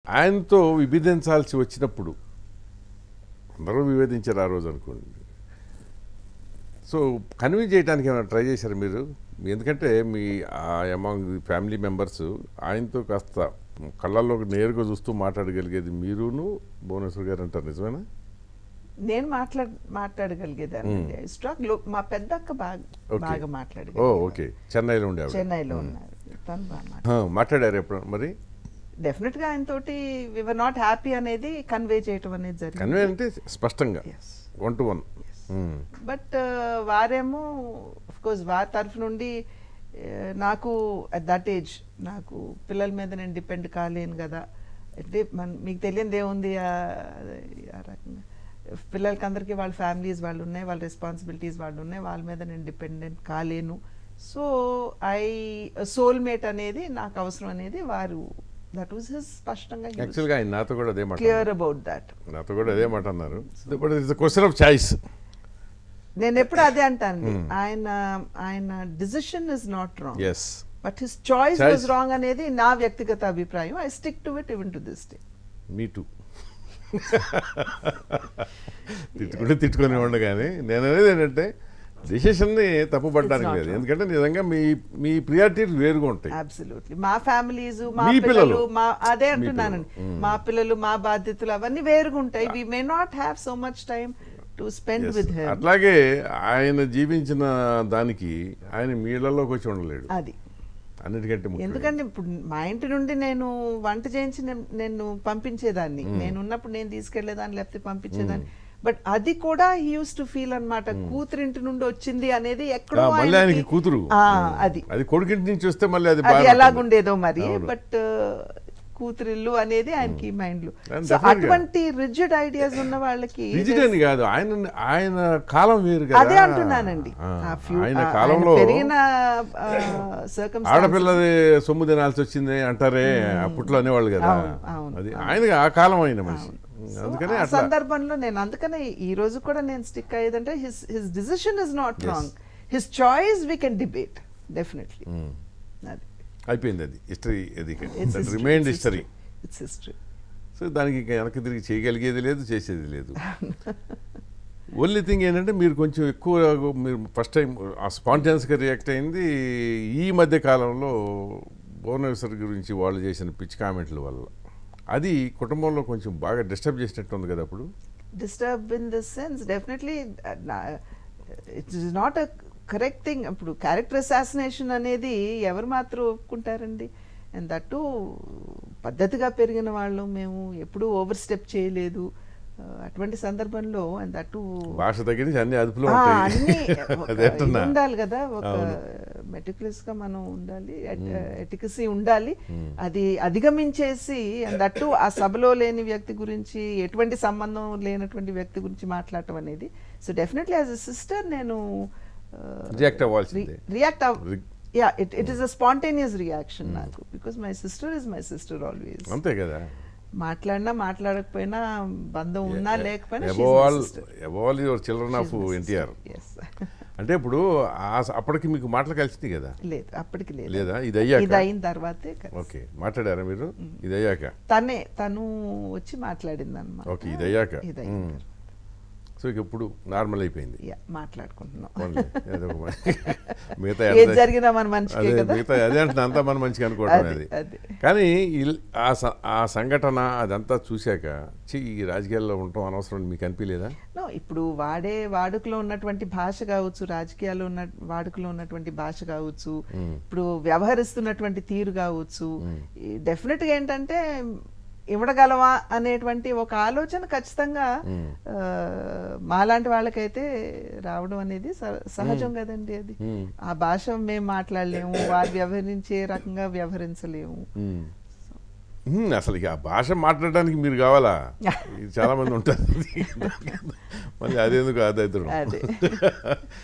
ఆయనతో విభేదించాల్సి వచ్చినప్పుడు అందరూ విభేదించారు ఆ రోజు అనుకోండి సో కన్విన్స్ చేయడానికి ఏమైనా ట్రై చేశారు మీరు ఎందుకంటే మీ అమాంగ్ ఫ్యామిలీ మెంబర్స్ ఆయనతో కాస్త కళ్ళల్లోకి నేరుగా చూస్తూ మాట్లాడగలిగేది మీరును భువనేశ్వర్ గారు అంటారు నిజమేనా నేను మాట్లాడ మాట్లాడగలిగేదాన్ని స్ట్రాక్ మా పెద్ద అక్క బాగా Okay. బాగా ఓ మాట్లాడగలిగేది ఓకే చెన్నైలో ఉండే ఆవిడ. చెన్నైలో ఉన్నారు తను బాగా మాట్లాడారు ఆ, మాట్లాడారు ఎప్పుడు మరి డెఫినెట్ గా ఆయన తోటి వివర్ నాట్ హ్యాపీ అనేది కన్వే చేయటం అనేది కన్వే జరిగింది అంటే స్పష్టంగా Yes. One two one but వారేమో కోర్స్ వారి తరఫు నుండి ఆ, నాకు అట్ దట్ ఏజ్ నాకు పిల్లల మీద నేను డిపెండ్ కాలేను కదా అంటే మన మీకు తెలియదు ఏముంది ఆ ఆ రకంగా పిల్లలకి అందరికీ వాళ్ళ ఫ్యామిలీస్ వాళ్ళు ఉన్నాయి వాళ్ళ రెస్పాన్సిబిలిటీస్ వాళ్ళు ఉన్నాయి వాళ్ళ మీద నేను డిపెండెంట్ కాలేను సో ఐ సోల్మేట్ అనేది నాకు అవసరం అనేది వారు దట్ వాజ్ హిస్ స్పష్టంగా యాక్చువల్గా ఆయన నాతో కూడా అదే మాట క్లియర్ అబౌట్ దట్ నాతో కూడా అదే మాట అన్నారు but it's question of choice నేను ఎప్పుడు అదే అంటాను ఆయన ఆయన decision is not wrong yes but his choice Choice. Was wrong అనేది నా వ్యక్తిగత అభిప్రాయం I stick to it even to this day మీ టూ తిట్టుకుంటే తిట్టుకునే ఉండ కానీ నేను అనేది ఏంటంటే డిసిషన్ని తప్పుపడడానికి It's not లేదు wrong. ఎందుకంటే నిజంగా మీ మీ ప్రియారిటీలు వేరుగా ఉంటాయి అబ్సల్యూట్లీ మా ఫ్యామిలీస్ మా మీ పిల్లలు పిల్లలు. మా అదే మీ అంటున్నానండి పిల్లలు. మా పిల్లలు మా బాధ్యతలు అవన్నీ వేరుగా ఉంటాయి we may not have so much time to spend Yes. With him అట్లాగే ఆయన జీవించిన దానికి ఆయన మీళ్ళలోకి వచ్చి ఉండలేడు అది అన్నిటికంటే ముఖ్యం ఎందుకంటే ఇప్పుడు మా ఇంటి నుండి నేను వంట చేయించి నేను- నేను పంపించేదాన్ని నేను ఉన్నప్పుడు నేను తీసుకెళ్లేదాన్ని లేకపోతే పంపించేదాన్ని బట్ అది కూడా యూస్ టు ఫీల్ అన్నమాట కూతురింటి నుండి వచ్చింది అనేది ఎక్కడో మళ్ళీ ఆయనకి ఆయనకి- కూతురు ఆ, అది అది కొడుకింటి నుంచి వస్తే మళ్ళీ అది అది బాగా ఉంటుంది. ఎలాగుండేదో మరి అవును. బట్ కూతురిల్లు అనేది ఆయనకి మైండ్ లో And సో definitely గా. అటువంటి రిజిడ్ ఐడియాస్ ఉన్న వాళ్ళకి రిజిడ్ అని కాదు ఆయన ఆయన కాలం వేరు కదా అదే అంటున్నానండి ఆ, ఆ few- ఆయన ఆ- కాలంలో ఆయన పెరిగిన సర్కమ్ ఆడపిల్లది సొమ్ము తినాల్సి వచ్చింది అంటారే అప్పట్లో అనేవాళ్ళు కదా అవును, అవును, అది ఆయన ఆ కాలం అయిన మనిషి అందుకని ఆ అట్లా సందర్భంలో నేను అందుకనే ఈ రోజు కూడా నేను స్టిక్ అయ్యేదంటే his his decision is not wrong his choice we can debate definitely అది అయిపోయింది అది హిస్టరీ అది It's history, remind it's history history. It's history. So దానికి ఇంకా వెనక్కి తిరిగి చేయగలిగేది లేదు చేసేది లేదు ఓన్లీ థింగ్ ఏంటంటే మీరు కొంచెం ఎక్కువ మీరు ఫస్ట్ టైం ఆ స్పాంటేనియస్గా రియాక్ట్ అయింది ఈ మధ్య కాలంలో భువనేశ్వర్ గురించి వాళ్ళు చేసిన పిచ్ కామెంట్ల వల్ల అది కుటుంబంలో కొంచెం బాగా డిస్టర్బ్ చేసినట్టు ఉంది కదా అప్పుడు disturb in the sense definitely it is not a correct thing ఇప్పుడు క్యారెక్టర్ అసాసినేషన్ అనేది ఎవరు మాత్రం ఒప్పుకుంటారండి అండ్ దట్టు పద్ధతిగా పెరిగిన వాళ్ళు మేము ఎప్పుడూ ఓవర్ స్టెప్ చేయలేదు Uh, అటువంటి సందర్భంలో అండ్ దట్టు భాష దగ్గర నుంచి అన్ని అదుపులో ఆ, ఉంటాయి అన్ని ఒక అదే ఇది అంటున్నా. ఉండాలి కదా ఒక అవును. మెటికులస్ గా మనం ఉండాలి ఎటికసీ ఉండాలి అది అధిగమించేసి దట్టు ఆ సభలో లేని వ్యక్తి గురించి ఎటువంటి సంబంధం లేనటువంటి వ్యక్తి గురించి మాట్లాడటం అనేది so definitely as a sister నేను React అవ్వాల్సిందే. React Re- yeah it it is a spontaneous reaction నాకు because my sister is my sister always అంతే కదా మాట్లాడినా మాట్లాడకపోయినా బంధం ఉన్నా లేకపోయినా above all above all your children of NTR yes అంటే ఇప్పుడు ఆ స- అప్పటికి మీకు మాటలు కలిసింది కదా లేదు అప్పటికి లేదు లేదా ఇది అయ్యాక ఇది అయిన తర్వాతే కలిసి. ఓకే మాట్లాడారా మీరు ఇది అయ్యాక తనే తను వచ్చి మాట్లాడింది అనమాట ఓకే ఇది అయ్యాక ఇది అయిన మ్మ్. సో ఇక ఇప్పుడు నార్మల్ అయిపోయింది యా, మాట్లాడుకుంటున్నాం పోన్లే, ఏదో ఒక మ- మిగతా ఏది ఎంత- జరిగినా మన మంచికే అదే కదా మిగతా అదే అంటే అంతా మన మంచిగా అనుకోవడం అదే, అది అదే. కానీ ఇల్- ఆ స- ఆ సంఘటన అదంతా చూశాక ఛీ ఈ రాజకీయాల్లో ఉండటం అనవసరం అని మీకు అనిపించలేదా No, ఇప్పుడు వాడే వాడుకలో ఉన్నటువంటి భాష కావచ్చు రాజకీయాల్లో ఉన్న వాడుకలో ఉన్నటువంటి భాష కావచ్చు ఇప్పుడు వ్యవహరిస్తున్నటువంటి తీరు కావచ్చు డెఫినెట్ గా ఏంటంటే ఇవ్వడగలవా అనేటువంటి ఒక ఆలోచన ఖచ్చితంగా ఆ, మాలాంటి వాళ్ళకైతే రావడం అనేది స- సహజం కదండి అది ఆ భాష మేము మాట్లాడలేము వారు వ్యవహరించే రకంగా వ్యవహరించలేము మ్మ్. మ్మ్, అసలు ఇక ఆ భాష మాట్లాడడానికి మీరు కావాలా ఇది చాలా మంది ఉంటారు మళ్ళీ అదేందుకు అదే అదే